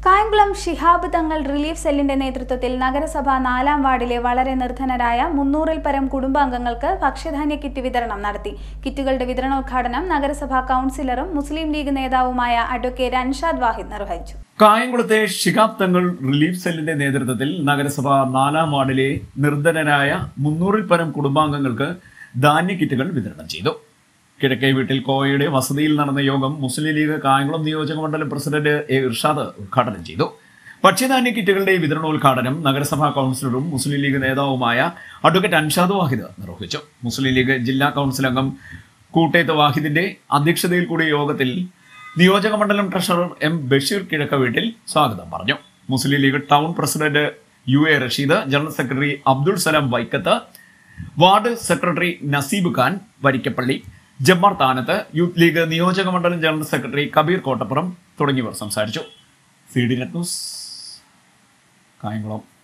കായംകുളം ഷിഹാബ് തങ്ങൾ റിലീഫ് സെല്ലിന്റെ നേതൃത്വത്തിൽ നഗരസഭ നാലാം വാർഡിലെ വളരെ നിർധനരായ മുന്നൂറിൽ പരം കുടുംബാംഗങ്ങൾക്ക് ഭക്ഷ്യധാന്യ കിറ്റ് വിതരണം നടത്തി കിറ്റുകളുടെ വിതരണോദ്ഘാടനം നഗരസഭാ കൗൺസിലറും മുസ്ലിം ലീഗ് നേതാവുമായ അഡ്വക്കേറ്റ് അൻഷാദ് വാഹിദ് നിർവഹിച്ചു കായംകുളത്തെ ഷിഹാബ് തങ്ങൾ റിലീഫ് സെല്ലിന്റെ നേതൃത്വത്തിൽ നഗരസഭ നാലാം വാർഡിലെ നിർധനരായ മുന്നൂറിൽ പരം കുടുംബാംഗങ്ങൾക്ക് ധാന്യ കിറ്റുകൾ വിതരണം ചെയ്തു കിഴക്കേ വീട്ടിൽ കോയയുടെ വസതിയിൽ നടന്ന യോഗം മുസ്ലിം ലീഗ് കായംകുളം നിയോജക മണ്ഡലം പ്രസിഡന്റ് എ ഇർഷാദ് ഉദ്ഘാടനം ചെയ്തു ഭക്ഷ്യധാന്യ കിറ്റുകളുടെ വിതരണോദ്ഘാടനം നഗരസഭാ കൗൺസിലറും മുസ്ലിം ലീഗ് നേതാവുമായ അഡ്വക്കേറ്റ് അൻഷാദ് വാഹിദ് നിർവഹിച്ചു മുസ്ലിം ലീഗ് ജില്ലാ കൗൺസിൽ അംഗം കൂട്ടേത്ത് വാഹിദിന്റെ അധ്യക്ഷതയിൽ കൂടിയ യോഗത്തിൽ നിയോജക മണ്ഡലം ട്രഷറർ എം ബഷീർ കിഴക്ക വീട്ടിൽ സ്വാഗതം പറഞ്ഞു Muslim League town president U A Rasheed general secretary Abdul Salam Vaikkath ward secretary Naseeb Khan Varikkappally Jabbar Thanath Youth League നിയോജക മണ്ഡലം ജനറൽ സെക്രട്ടറി കബീർ കോട്ടപ്പുറം തുടങ്ങിയവർ സംസാരിച്ചു C D net news Kayamkulam